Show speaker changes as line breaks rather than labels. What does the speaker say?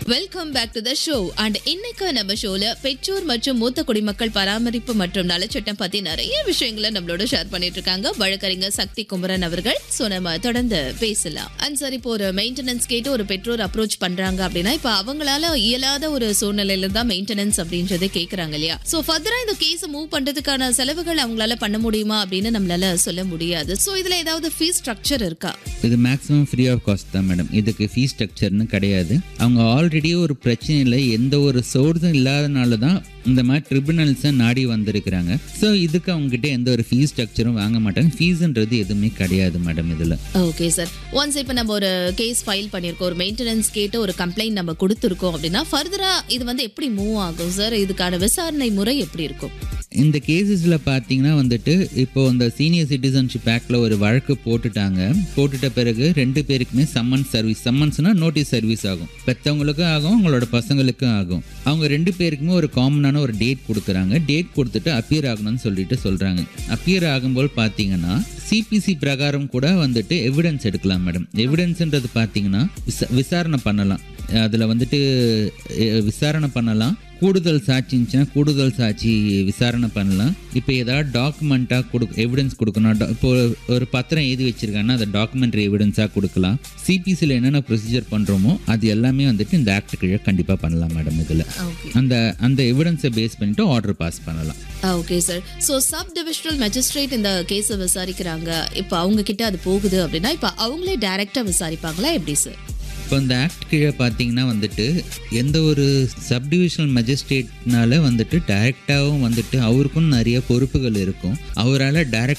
welcome back to the show and இன்னைக்கு நம்ம ஷோல பெற்றோர் மற்றும் மூத்த குடிமக்கள் பராமரிப்பு மற்றும் நலச்சட்டம் பத்தி நிறைய விஷயங்களை நம்மளோட ஷேர் பண்ணிட்டு இருக்காங்க வழக்கறிஞர் சக்தி குமரன் அவர்கள் சோ நம்ம தொடர்ந்து பேசலாம் அண்ட் சார் இப்போ ஒரு மெயின்டெனன்ஸ் கேட்டு ஒரு பெற்றோர் அப்ரோச் பண்றாங்க அப்படின்னா இப்போ அவங்களால இயலாத ஒரு சூழ்நிலையில தான் மெயின்டெனன்ஸ் அப்படின்றத கேக்குறாங்க இல்லையா சோ ஃபர்தரா இந்த கேஸ் மூவ் பண்றதுக்கான செலவுகள் அவங்களால பண்ண முடியுமா அப்படின்னு நம்மளால சொல்ல முடியாது சோ இதுல ஏதாவது ஃபீஸ் ஸ்ட்ரக்சர் இருக்கா
இது மேக்ஸிமம் ஃப்ரீ ஆஃப் காஸ்ட் தான் மேடம் இதுக்கு ஃபீஸ் ஸ்ட்ரக்சர்னு கிடையாது அவங்க ஆல்ரெடி ஒரு பிரச்சனையில் எந்த ஒரு சோர்ஸும் இல்லாதனால தான் இந்த மாதிரி ட்ரிபுனல்ஸை நாடி வந்திருக்கிறாங்க ஸோ இதுக்கு அவங்ககிட்ட எந்த ஒரு ஃபீஸ் ஸ்ட்ரக்சரும் வாங்க மாட்டாங்க ஃபீஸுன்றது எதுவுமே கிடையாது மேடம் இதில்
ஓகே சார் ஒன்ஸ் இப்போ நம்ம ஒரு கேஸ் ஃபைல் பண்ணியிருக்கோம் ஒரு மெயின்டெனன்ஸ் கேட்டு ஒரு கம்ப்ளைண்ட் நம்ம கொடுத்துருக்கோம் அப்படின்னா ஃபர்தரா இது வந்து எப்படி மூவ் ஆகும் சார் இதுக்கான விசாரணை முறை எப்படி இருக்கும்
இந்த கேசஸில் பார்த்தீங்கன்னா வந்துட்டு இப்போ இந்த சீனியர் சிட்டிசன்ஷிப் ஆக்டில் ஒரு வழக்கு போட்டுட்டாங்க போட்டுட்ட பிறகு ரெண்டு பேருக்குமே சம்மன்ஸ் சர்வீஸ் சம்மன்ஸ்னால் நோட்டீஸ் சர்வீஸ் ஆகும் பெற்றவங்களுக்கும் ஆகும் அவங்களோட பசங்களுக்கும் ஆகும் அவங்க ரெண்டு பேருக்குமே ஒரு காமனான ஒரு டேட் கொடுக்குறாங்க டேட் கொடுத்துட்டு அப்பியர் ஆகணும்னு சொல்லிட்டு சொல்கிறாங்க அப்பியர் ஆகும்போது பார்த்தீங்கன்னா சிபிசி பிரகாரம் கூட வந்துட்டு எவிடன்ஸ் எடுக்கலாம் மேடம் எவிடன்ஸ்ன்றது பார்த்தீங்கன்னா விச விசாரணை பண்ணலாம் அதில் வந்துட்டு அஹ், விசாரணை பண்ணலாம் கூடுதல் சாட்சி இருந்துச்சுன்னா கூடுதல் சாட்சி விசாரணை பண்ணலாம் இப்போ ஏதாவது டாக்குமெண்ட்டாக கொடு எவிடன்ஸ் கொடுக்கணும் டா- இப்போ ஒரு பத்திரம் எழுதி வச்சிருக்காங்கன்னா அதை டாக்குமெண்ட்ரி எவிடன்ஸாக கொடுக்கலாம் சிபிசியில் என்னென்ன ப்ரொசீஜர் பண்ணுறோமோ அது எல்லாமே வந்துட்டு இந்த ஆக்ட் கீழே கண்டிப்பாக பண்ணலாம் மேடம் இதில்
ஓகே
அந்த அந்த எவிடன்ஸை பேஸ் பண்ணிட்டு ஆர்டர் பாஸ் பண்ணலாம்
okay sir so sub divisional magistrate இந்த கேஸை விசாரிக்கிறாங்க இப்போ அவங்க கிட்ட அது போகுது அப்படின்னா இப்போ அவங்களே டைரக்டா விசாரிப்பாங்களா எப்படி சார்
இப்போ இந்த ஆக்ட் கீழே பார்த்தீங்கன்னா வந்துட்டு எந்த ஒரு சப்டிவிஷனல் மேஜிஸ்ட்ரேட்னால வந்துட்டு டைரெக்டாகவும் வந்துட்டு அவருக்கும் நிறைய பொறுப்புகள் இருக்கும் அவரால்